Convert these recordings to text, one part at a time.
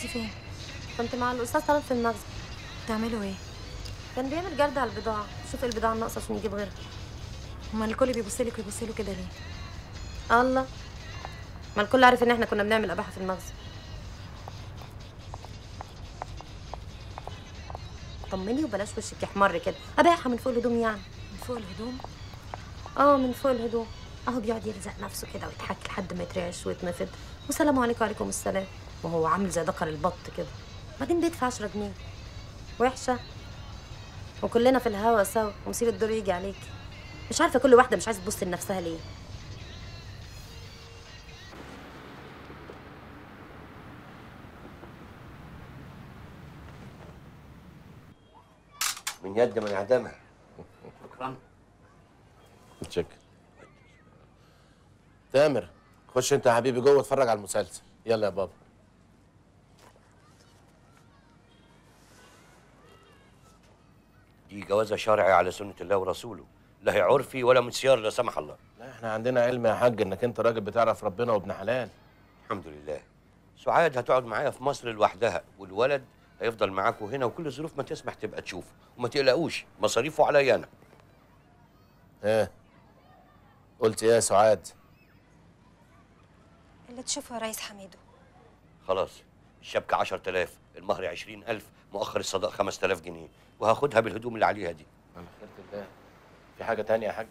كنتي فين؟ كنت مع الاستاذ طلب في المخزن بتعملوا ايه؟ كان بيعمل جرد على البضاعه شوف البضاعه الناقصه عشان يجيب غيرها هما الكل بيبص لك ويبص له كده ليه؟ الله ما الكل عارف ان احنا كنا بنعمل اباحه في المخزن طمني وبلاش وشك يحمر كده اباحه من فوق الهدوم يعني من فوق الهدوم اه من فوق الهدوم اهو بيقعد يلزق نفسه كده ويضحك لحد ما يترعش ويتنفض والسلام عليكم وعليكم السلام وهو عامل زي دكر البط كده بعدين بيدفع 10 جنيه وحشه وكلنا في الهوا سوا ومصير الدور يجي عليك مش عارفه كل واحده مش عايزه تبص لنفسها ليه من يد من عدمها شكرا متشكر تامر خش انت يا حبيبي جوه اتفرج على المسلسل يلا يا بابا دي جوازة شرعي على سنة الله ورسوله لا هي عرفي ولا مسيار لا سمح الله لا احنا عندنا علم يا حاج انك انت راجل بتعرف ربنا وابن حلال الحمد لله سعاد هتقعد معايا في مصر لوحدها والولد هيفضل معاكوا هنا وكل ظروف ما تسمح تبقى تشوفه وما تقلقوش مصاريفه عليا انا ايه قلت ايه يا سعاد اللي تشوفه يا ريس حميدو خلاص الشبكة 10000 المهر 20000 مؤخر الصداق 5000 جنيه وهاخدها بالهدوم اللي عليها دي على خيرة الله في حاجة تانية يا حاج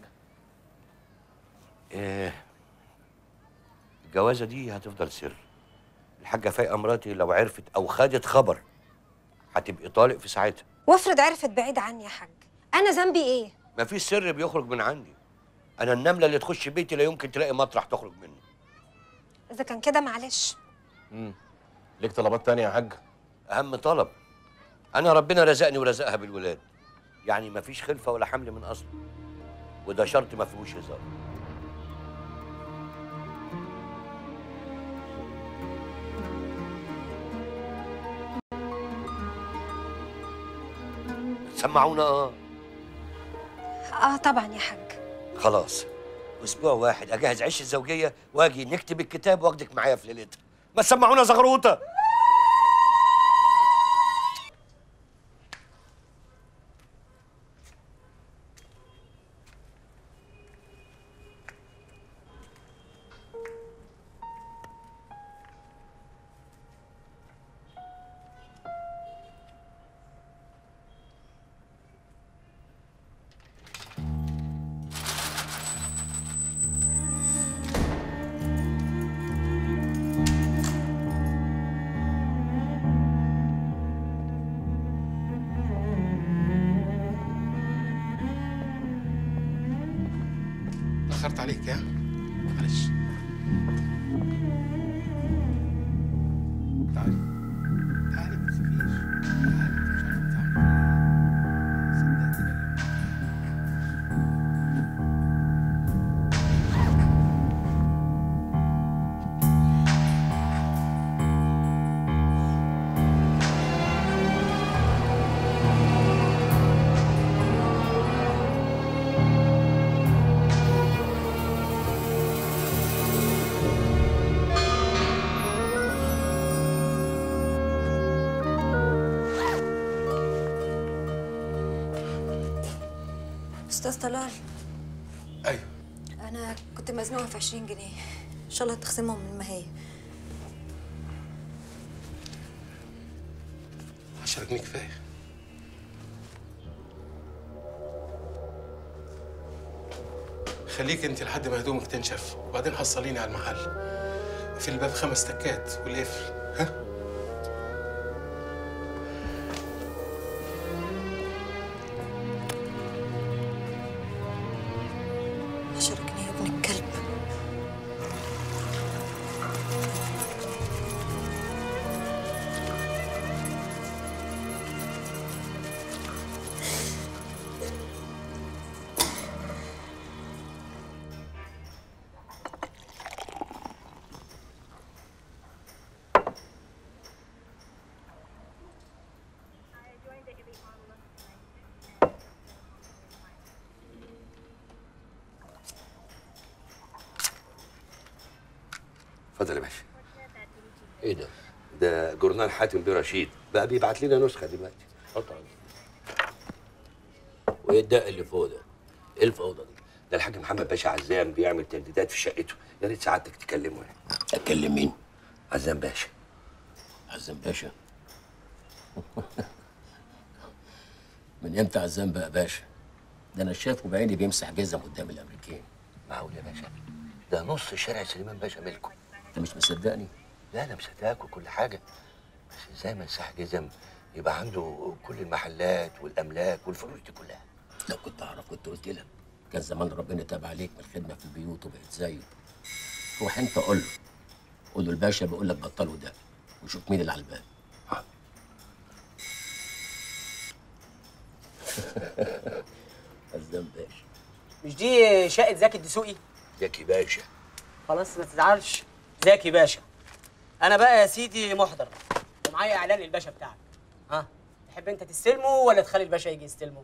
إيه الجوازة دي هتفضل سر الحاجة فايقة مراتي لو عرفت أو خدت خبر هتبقي طالق في ساعتها وافرض عرفت بعيد عني يا حاج انا ذنبي ايه؟ مفيش سر بيخرج من عندي أنا النملة اللي تخش بيتي لا يمكن تلاقي مطرح تخرج منه اذا كان كده معلش امم ليك طلبات تانية يا حاج أهم طلب أنا ربنا رزقني ورزقها بالولاد يعني مفيش خلفة ولا حمل من أصله وده شرط ما فيهوش هزار سمعونا اه اه طبعا يا حاج خلاص اسبوع واحد اجهز عش الزوجيه واجي نكتب الكتاب واخدك معايا في ليلتها ما تسمعونا زغروطه أخرت عليك يا معلش تعالي تعالي ما تخافيش تعالي انت مش عارفة تعملي ايه. صدقتني اليوم. استاذ طلال أيوه انا كنت مزنوقه في 20 جنيه ان شاء الله تخصمهم من ما هي 10 جنيه كفاية خليك انت لحد ما هدومك تنشف وبعدين حصليني على المحل في الباب خمس تكات والقفل ها 10 جنيه يا ابن الكلب اتفضل يا باشا ايه ده ده جورنال حاتم بيه رشيد بقى بيبعت لنا نسخه دلوقتي اتفضل وايه الدق اللي فوق ده؟ ايه الفوضى دي؟ ده الحاج محمد باشا عزام بيعمل تجديدات في شقته يا ريت سعادتك تكلمه يعني اتكلم مين؟ عزام باشا عزام باشا من امتى عزام بقى باشا؟ ده انا شايفه بعيني بيمسح جزم قدام الامريكان معقول يا باشا ده نص شارع سليمان باشا ملكه انت مش مصدقني؟ لا انا مصدقك وكل حاجه بس ازاي مساح جزم يبقى عنده كل المحلات والاملاك والفلوس دي كلها لو كنت اعرف كنت قلت لك كان زمان ربنا تاب عليك من الخدمه في البيوت وبقيت زيه روح انت قول له قول له الباشا بيقول لك بطلوا ده وشوف مين اللي على الباب عزام باشا مش دي شقة زكي الدسوقي؟ زكي باشا خلاص ما تزعلش زكي باشا أنا بقى يا سيدي محضر ومعايا إعلان للباشا بتاعك ها تحب أنت تستلمه ولا تخلي الباشا يجي يستلمه؟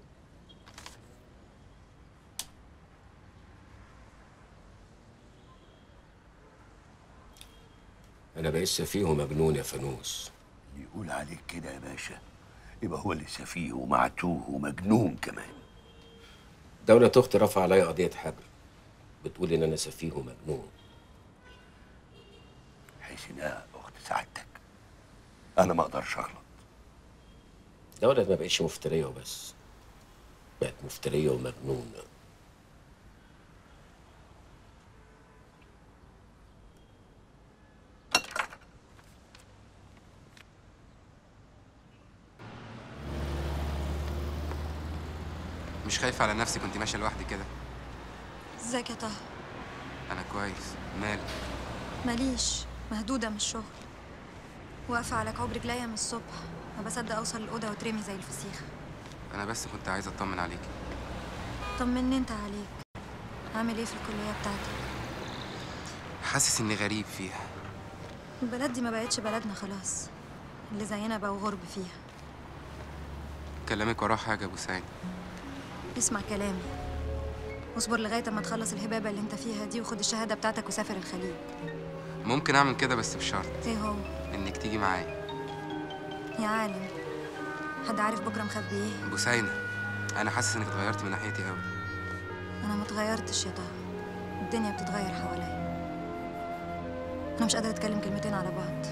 انا بقيت سفيه ومجنون يا فانوس اللي يقول عليك كده يا باشا يبقى هو اللي سفيه ومعتوه ومجنون كمان دولة أختي رفع عليا قضية حجر بتقول إن أنا سفيه ومجنون حيث انها اخت سعادتك انا ما اقدرش اغلط دولة ما بقتش مفترية وبس بقت مفترية ومجنونة مش خايفة على نفسك وانت ماشية لوحدك كده ازيك يا طه أنا كويس مالك ماليش مهدودة من الشغل واقفة على كوب رجليا من الصبح ما بصدق أوصل الأوضة وترمي زي الفسيخ أنا بس كنت عايز أطمن عليكي طمني انت عليك عامل ايه في الكلية بتاعتك حاسس إني غريب فيها البلد دي ما بقتش بلدنا خلاص اللي زينا بقوا غرب فيها كلامك وراه حاجة يا أبو سعيد اسمع كلامي اصبر لغاية اما تخلص الهبابة اللي انت فيها دي وخد الشهادة بتاعتك وسافر الخليج ممكن أعمل كده بس بشرط ايه هو إنك تيجي معايا يا عالم حد عارف بكرة مخبي ايه أبو سعيد أنا حاسس إنك اتغيرت من ناحيتي أوي انا متغيرتش يا طه الدنيا بتتغير حواليا انا مش قادرة اتكلم كلمتين على بعض